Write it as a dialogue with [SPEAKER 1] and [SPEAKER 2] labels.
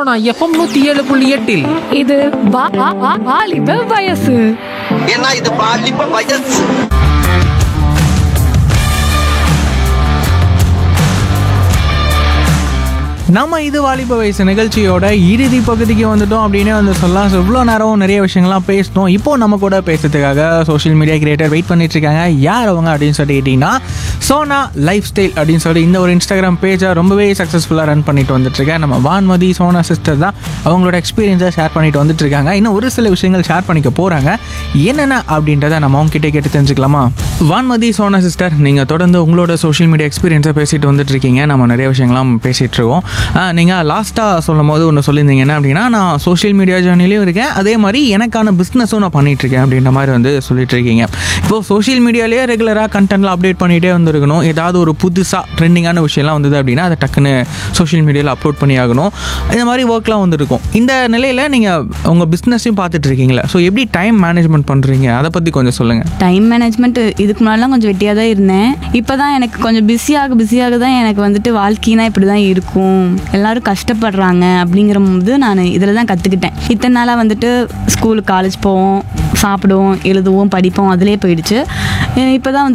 [SPEAKER 1] Sona FM நூத்தி ஏழு புள்ளி எட்டில்
[SPEAKER 2] இது வா- வா- வா- வாலிப வயசு
[SPEAKER 3] ஏன்னா இது பாலிப்ப வயசு
[SPEAKER 4] நம்ம இது வாலிப வயசு நிகழ்ச்சியோட இறுதி பகுதிக்கு வந்துட்டோம் அப்படின்னு வந்து சொல்லலாம் ஸோ இவ்வளோ நேரம் நிறைய விஷயங்கள்லாம் பேசணும் இப்போ நம்ம கூட பேசுறதுக்காக சோஷியல் மீடியா கிரியேட்டர் வெயிட் பண்ணிட்டு இருக்காங்க யார் அவங்க அப்படின்னு சொல்லி கேட்டிங்கன்னா சோனா லைஃப் ஸ்டைல் அப்படின்னு சொல்லி இந்த ஒரு இன்ஸ்டாகிராம் பேஜை ரொம்பவே சக்ஸஸ்ஃபுல்லாக ரன் பண்ணிட்டு வந்துட்டு இருக்கேன் நம்ம வான்மதி சோனா சிஸ்டர் தான் அவங்களோட எக்ஸ்பீரியன்ஸை ஷேர் பண்ணிட்டு வந்துட்டு இருக்காங்க இன்னும் ஒரு சில விஷயங்கள் ஷேர் பண்ணிக்க போகிறாங்க என்னென்ன அப்படின்றத நம்ம அவங்க கிட்டே கேட்டு தெரிஞ்சுக்கலாமா வான்மதி சோனா சிஸ்டர் நீங்கள் தொடர்ந்து உங்களோட சோஷியல் மீடியா எக்ஸ்பீரியன்ஸை பேசிட்டு வந்துட்டு இருக்கீங்க நம்ம நிறைய விஷயங்கள்லாம் பேசிகிட்டு இருக்கோம் நீங்கள் லாஸ்ட்டாக சொல்லும் போது ஒன்று சொல்லியிருந்தீங்க என்ன அப்படின்னா நான் சோஷியல் மீடியா ஜேர்னிலையும் இருக்கேன் அதே மாதிரி எனக்கான பிஸ்னஸும் நான் பண்ணிட்டு இருக்கேன் அப்படின்ற மாதிரி வந்து சொல்லிட்டு இருக்கீங்க இப்போது சோஷியல் மீடியாலேயே ரெகுலராக கண்டென்ட்லாம் அப்டேட் பண்ணிகிட்டே வந்துருக்கணும் ஏதாவது ஒரு புதுசாக ட்ரெண்டிங்கான விஷயம்லாம் வந்தது அப்படின்னா அதை டக்குன்னு சோஷியல் மீடியாவில் அப்லோட் பண்ணி ஆகணும் இந்த மாதிரி ஒர்க்லாம் வந்துருக்கும் இந்த நிலையில் நீங்கள் உங்கள் பிஸ்னஸையும் பார்த்துட்டு இருக்கீங்களா ஸோ எப்படி டைம் மேனேஜ்மெண்ட் பண்ணுறீங்க அதை பற்றி கொஞ்சம் சொல்லுங்கள்
[SPEAKER 5] டைம் மேனேஜ்மெண்ட் இதுக்கு முன்னாடிலாம் கொஞ்சம் வெட்டியாக தான் இருந்தேன் இப்போ தான் எனக்கு கொஞ்சம் பிஸியாக பிஸியாக தான் எனக்கு வந்துட்டு வாழ்க்கைனா இப்படி தான் இருக்கும் எல்லாரும் கஷ்டப்படுறாங்க அப்படிங்கிற போது நான் இதில் தான் கற்றுக்கிட்டேன் இத்தனை நாளாக வந்துட்டு ஸ்கூல் காலேஜ் போவோம் சாப்பிடுவோம் எழுதுவோம் படிப்போம் அதிலே போயிடுச்சு இப்போ தான்